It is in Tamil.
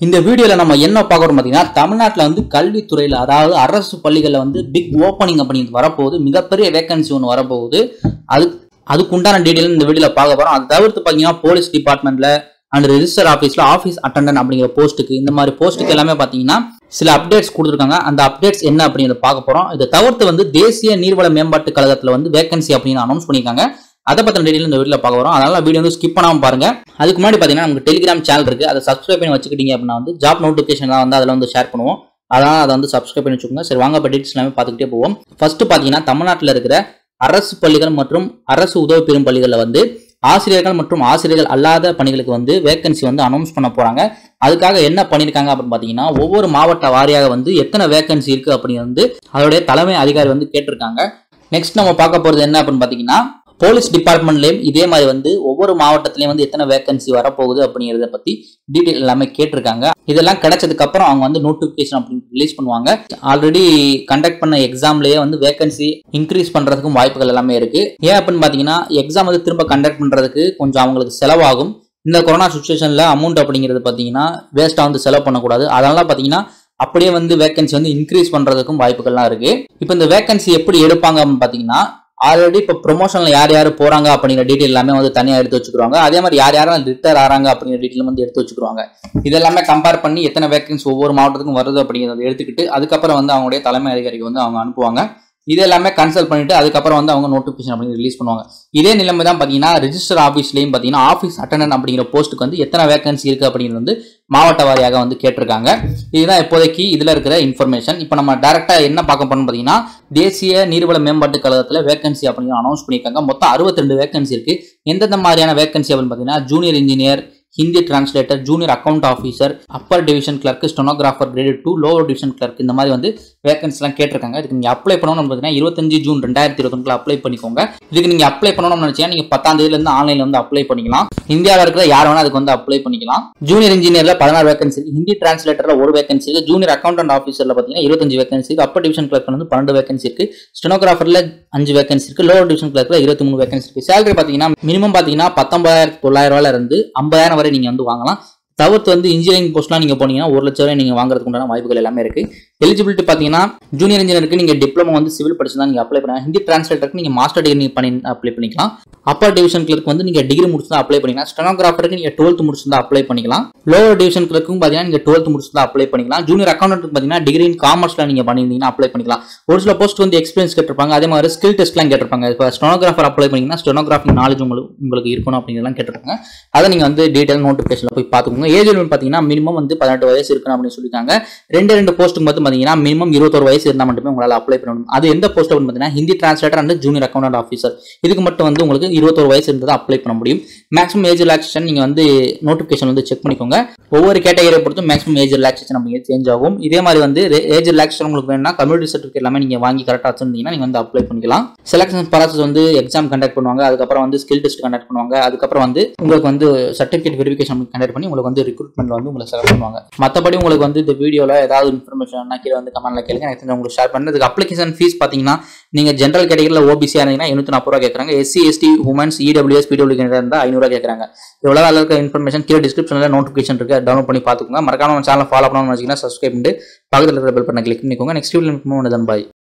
இந்த வீடியோல நம்ம என்ன பார்க்குறோம் பார்த்தீங்கன்னா தமிழ்நாட்டில் வந்து கல்வித்துறையில் அதாவது அரசு பள்ளிகளில் வந்து பிக் ஓப்பனிங் அப்படிங்கிறது வரப்போகுது மிகப்பெரிய வேகன்சி ஒன்று வரப்போகுது அது அதுக்குண்டான டீட்டெயில் இந்த வீடியோல பார்க்க போறோம் அது தவிர்த்து பார்த்தீங்கன்னா போலீஸ் டிபார்ட்மெண்ட்ல அண்ட் ரெஜிஸ்டர் ஆஃபீஸில் ஆஃபீஸ் அட்டண்டன்ட் அப்படிங்கிற போஸ்ட்டுக்கு இந்த மாதிரி போஸ்ட்டுக்கு எல்லாமே பார்த்தீங்கன்னா சில அப்டேட்ஸ் கொடுத்துருக்காங்க அந்த அப்டேட்ஸ் என்ன அப்படிங்கிறத பார்க்க போறோம் இதை தவிர்த்து வந்து தேசிய நீர்வள மேம்பாட்டு கழகத்தில் வந்து வேகன்சி அப்படின்னு அனௌன்ஸ் பண்ணியிருக்காங்க அதை பற்றின டீட்டெயில் இந்த வீடியோவில் பார்க்க போறோம் அதனால வீடியோ வந்து ஸ்கிப் பண்ணாமல் பாருங்க அதுக்கு முன்னாடி பார்த்தீங்கன்னா நமக்கு டெலிகிராம் சேனல் இருக்கு அதை சப்ஸ்கிரைப் பண்ணி வச்சுக்கிட்டீங்க அப்படின்னா வந்து ஜாப் நோட்டிஃபிகேஷன்லாம் வந்து அதில் வந்து ஷேர் பண்ணுவோம் அதான் அதை வந்து சப்ஸ்கிரைப் பண்ணி வச்சுக்கோங்க சரி வாங்க இப்போ டீட்டெயில்ஸ் எல்லாமே பார்த்துக்கிட்டே போவோம் ஃபர்ஸ்ட் பார்த்தீங்கன்னா தமிழ்நாட்டில் இருக்கிற அரசு பள்ளிகள் மற்றும் அரசு உதவி பெறும் பள்ளிகளில் வந்து ஆசிரியர்கள் மற்றும் ஆசிரியர்கள் அல்லாத பணிகளுக்கு வந்து வேகன்சி வந்து அனௌன்ஸ் பண்ண போறாங்க அதுக்காக என்ன பண்ணியிருக்காங்க அப்படின்னு பார்த்தீங்கன்னா ஒவ்வொரு மாவட்ட வாரியாக வந்து எத்தனை வேகன்சி இருக்கு அப்படின்னு வந்து அதோடைய தலைமை அதிகாரி வந்து கேட்டிருக்காங்க நெக்ஸ்ட் நம்ம பார்க்க போறது என்ன அப்படின்னு பார்த்தீங்கன்னா போலீஸ் டிபார்ட்மெண்ட்லேயும் இதே மாதிரி வந்து ஒவ்வொரு மாவட்டத்திலையும் வந்து எத்தனை வேகன்சி வரப்போகுது அப்படிங்கிறத பற்றி டீட்டெயில் எல்லாமே கேட்டிருக்காங்க இதெல்லாம் கிடைச்சதுக்கு அப்புறம் அவங்க வந்து நோட்டிஃபிகேஷன் அப்படின்னு ரிலீஸ் பண்ணுவாங்க ஆல்ரெடி கண்டக்ட் பண்ண எக்ஸாம்லேயே வந்து வேகன்சி இன்க்ரீஸ் பண்ணுறதுக்கும் வாய்ப்புகள் எல்லாமே இருக்கு ஏன் அப்படின்னு பார்த்தீங்கன்னா எக்ஸாம் வந்து திரும்ப கண்டக்ட் பண்ணுறதுக்கு கொஞ்சம் அவங்களுக்கு செலவாகும் இந்த கொரோனா சுச்சுவேஷனில் அமௌண்ட் அப்படிங்கிறது பார்த்தீங்கன்னா வேஸ்ட்டாக வந்து செலவு பண்ணக்கூடாது அதனால பார்த்தீங்கன்னா அப்படியே வந்து வேகன்சி வந்து இன்க்ரீஸ் பண்ணுறதுக்கும் வாய்ப்புகள்லாம் இருக்கு இப்போ இந்த வேகன்சி எப்படி எடுப்பாங்க அப்படின்னு பார்த்தீங்கன்னா ஆல்ரெடி இப்போ ப்ரொமோஷன்ல யார் யார் போறாங்க அப்படிங்கிற டீட்டெயில் எல்லாமே வந்து தனியாக எடுத்து வச்சுக்கிறாங்க அதே மாதிரி யார் யாரும் ரிட்டர் ஆறாங்க அப்படிங்கிற டீட்டெயில் வந்து எடுத்து வச்சுக்கிறாங்க இதெல்லாமே கம்பேர் பண்ணி எத்தனை வேகன்சி ஒவ்வொரு மாவட்டத்துக்கும் வருது அப்படிங்கிறத எடுத்துக்கிட்டு அதுக்கப்புறம் வந்து அவங்களுடைய தலைமை அதிகாரிக்கு வந்து அவங்க அனுப்புவாங்க இது எல்லாமே கன்சல்ட் பண்ணிட்டு அதுக்கப்புறம் வந்து அவங்க நோட்டிஃபிகேஷன் அப்படின்னு ரிலீஸ் பண்ணுவாங்க இதே நிலைமை தான் பார்த்தீங்கன்னா ரிஜிஸ்டர் ஆஃபீஸ்லையும் பார்த்தீங்கன்னா ஆஃபீஸ் அட்டண்டன்ட் அப்படிங்கிற போஸ்ட்டுக்கு வந்து எத்தனை வேகன்சி இருக்கு அப்படிங்கிறது வந்து மாவட்ட வாரியாக வந்து கேட்டிருக்காங்க இதுதான் இப்போதைக்கு இதில் இருக்கிற இன்ஃபர்மேஷன் இப்போ நம்ம டேரெக்டாக என்ன பார்க்க போறோம்னு பார்த்தீங்கன்னா தேசிய நீர்வள மேம்பாட்டு கழகத்தில் வேகன்சி அப்படிங்கிற அனௌன்ஸ் பண்ணியிருக்காங்க மொத்தம் அறுபத்தி ரெண்டு வேகன்சி இருக்கு எந்தெந்த மாதிரியான வேகன்சி அப்படின்னு பார்த்தீங்கன்னா junior engineer Hindi translator junior account officer upper division clerk stenographer grade two lower division clerk இந்த மாதிரி வந்து வேகன்சிலாம் கேட்டிருக்காங்க இதுக்கு நீங்கள் அப்ளை பண்ணணும்னு பார்த்தீங்கன்னா இருபத்தஞ்சு ஜூன் ரெண்டாயிரத்தி இருபத்தொன்னுல அப்ளை பண்ணிக்கோங்க இதுக்கு நீங்கள் அப்ளை பண்ணணும்னு நினச்சிங்கன்னா நீங்கள் பத்தாம் தேதியிலேருந்து ஆன்லைனில் வந்து அப்ளை பண்ணிக்கலாம் இந்தியாவில் இருக்கிற யார் வேணா அதுக்கு வந்து அப்ளை பண்ணிக்கலாம் ஜூனியர் இன்ஜினியரில் பதினாறு வேகன்சி இருக்கு ஹிந்தி டிரான்ஸ்லேட்டரில் ஒரு வேகன்சி இருக்கு ஜூனியர் அக்கௌண்டன்ட் ஆஃபீஸரில் பார்த்தீங்கன்னா இருபத்தஞ்சு வேகன்சி இருக்கு அப்பர் டிவிஷன் கிளர்க் வந்து பன்னெண்டு வேகன்சி இருக்கு ஸ்டெனோகிராஃபரில் அஞ்சு வேகன்சி இருக்கு லோவர் டிவிஷன் கிளர்க்கில் இருபத்தி மூணு வேகன்சி இருக்கு சேலரி பார்த்தீங்கன்னா மினிமம் பார்த்தீங்கன்னா பத்தொன்பதாயிரத்தி தொள்ளாயிரம் ரூபாயில இருந்து ஐம்பதாயிரம் வரை நீங்கள் வந்து வாங்கலாம் தவிர்த்து வந்து இன்ஜினியரிங் போஸ்ட்லாம் நீங்கள் போனீங்கன்னா ஒரு லட்சம் வரை நீங்கள் வாங்குறதுக்கு உண்டான வாய்ப்புகள் எல்லாமே இருக்கு எலிஜிபிலிட்டி பார்த்தீங்கன்னா ஜூனியர் இன்ஜினியருக்கு நீங்கள் டிப்ளமோ வந்து சிவில் படிச்சு நீங்கள் அப்ளை பண்ணலாம் ஹிந்தி டிரான்ஸ்லேட்டருக்கு நீங்கள் மாஸ்டர் டிகிரி பண்ணி அப்ளை பண்ணிக்கலாம் அப்பர் டிவிஷன் கிளர்க் வந்து நீங்கள் டிகிரி முடிச்சு தான் அப்ளை பண்ணிக்கலாம் ஸ்டெனோகிராஃபருக்கு நீங்கள் டுவெல்த் முடிச்சு தான் அப்ளை பண்ணிக்கலாம் லோவர் டிவிஷன் கிளர்க்கும் பார்த்தீங்கன்னா நீங்கள் டுவெல்த் முடிச்சு தான் அப்ளை பண்ணிக்கலாம் ஜூனியர் அக்கௌண்ட்டுக்கு பார்த்தீங்கன்னா டிகிரி இன் காமர்ஸில் நீங்கள் பண்ணியிருந்தீங்கன்னா அப்ளை பண்ணிக்கலாம் ஒரு சில போஸ்ட் வந்து எக்ஸ்பீரியன்ஸ் கேட்டிருப்பாங்க அதே மாதிரி ஸ்கில் டெஸ்ட்லாம் கேட்டிருப்பாங்க இப்போ ஸ்டெனோகிராஃபர் அப்ளை பண்ணிங்கன்னா ஸ்டெனோகிராஃபி நாலேஜ் உங்களுக்கு உங்களுக்கு இருக்கணும் அப்படிங்கிறலாம் கேட்டிருப்பாங்க அதை நீங்கள் வந்து டீட்டெயில் நோட்டிஃபிகேஷனில் போய் பார்த்துக்கோங்க ஏஜ் லிமிட் பார்த்தீங்கன்னா மினிமம் வந்து பதினெட்டு வயசு இருக்கணும் அப்படின்னு சொல்லியிருக்காங்க ரெண்டு ரெண்டு போஸ்ட்டுக்கு மட்டும் பார்த்தீங்கன்னா மினிமம் இருபத்தொரு வயசு இருந்தால் மட்டுமே உங்களால் அப்ளை பண்ணணும் அது எந்த போஸ்ட் அப்படின்னு பார்த்தீங்கன்னா Hindi translator and junior account officer இதுக்கு மட்டும் வந்து உங்களுக்கு இருபத்தொரு வயசு இருந்தால் அப்ளை பண்ண முடியும் மேக்ஸிமம் ஏஜ் ரிலாக்ஸேஷன் நீங்கள் வந்து நோட்டிஃபிகேஷன் வந்து செக் பண்ணிக்கோங்க ஒவ்வொரு கேட்டகரியை பொறுத்து மேக்ஸிமம் ஏஜ் ரிலாக்ஸேஷன் அப்படிங்கிறது சேஞ்ச் ஆகும் இதே மாதிரி வந்து ஏஜ் ரிலாக்ஸேஷன் உங்களுக்கு வேணும்னா கம்யூனிட்டி சர்டிஃபிகேட் எல்லாமே நீங்கள் வாங்கி கரெக்டாக வச்சிருந்தீங்கன்னா நீங்கள் வந்து அப்ளை பண்ணிக்கலாம் செலக்ஷன் ப்ராசஸ் வந்து எக்ஸாம் கண்டக்ட் பண்ணுவாங்க அதுக்கப்புறம் வந்து ஸ்கில் டெஸ்ட் கண்டக்ட் பண்ணுவாங்க அதுக்கப்புறம் வந்து உங்களுக்கு வந்து சர்டிஃபிகேட் வெரிஃபிகேஷன் கண்டக்ட் பண்ணி உங்களுக்கு வந்து ரிக்ரூட்மெண்ட் வந்து உங்களை செலக்ட் பண்ணுவாங்க மற்றபடி உங்களுக்கு வந்து இந்த வீடியோவில் ஏதாவது இன்ஃபர்மேஷன் கீழே வந்து கமெண்ட்ல கேளுங்க எனக்கு தெரிஞ்ச உங்களுக்கு ஷேர் பண்ணுறதுக்கு அப்ளிகேஷன் ஃபீஸ் பார்த்தீங்கன்னா நீங்கள் ஜென்ரல் கேட்டகரியில் ஓபிசியாக இருந்தீங்கன்னா எண்ணூற்றி நாற்பது ரூபா கேட்குறாங்க SC ST womens EWS PW இருந்தால் ஐநூறுவா கேட்குறாங்க இவ்வளோ இருக்க இன்ஃபர்மேஷன் கீழே டிஸ்கிரிப்ஷனில் நோட்டிஃபிகேஷன் இருக்கு டவுன்லோட் பண்ணி பார்த்துக்கோங்க மறக்காம சேனல் ஃபாலோ பண்ணணும்னு வச்சிங்கன்னா சப்ஸ்கிரைப் பண்ணிட்டு பக்கத்தில் இருக்கிற பெல் பண்ண கிளிக் பண்ணிக்கோங்க நெக்ஸ்ட் வீடியோ பாய்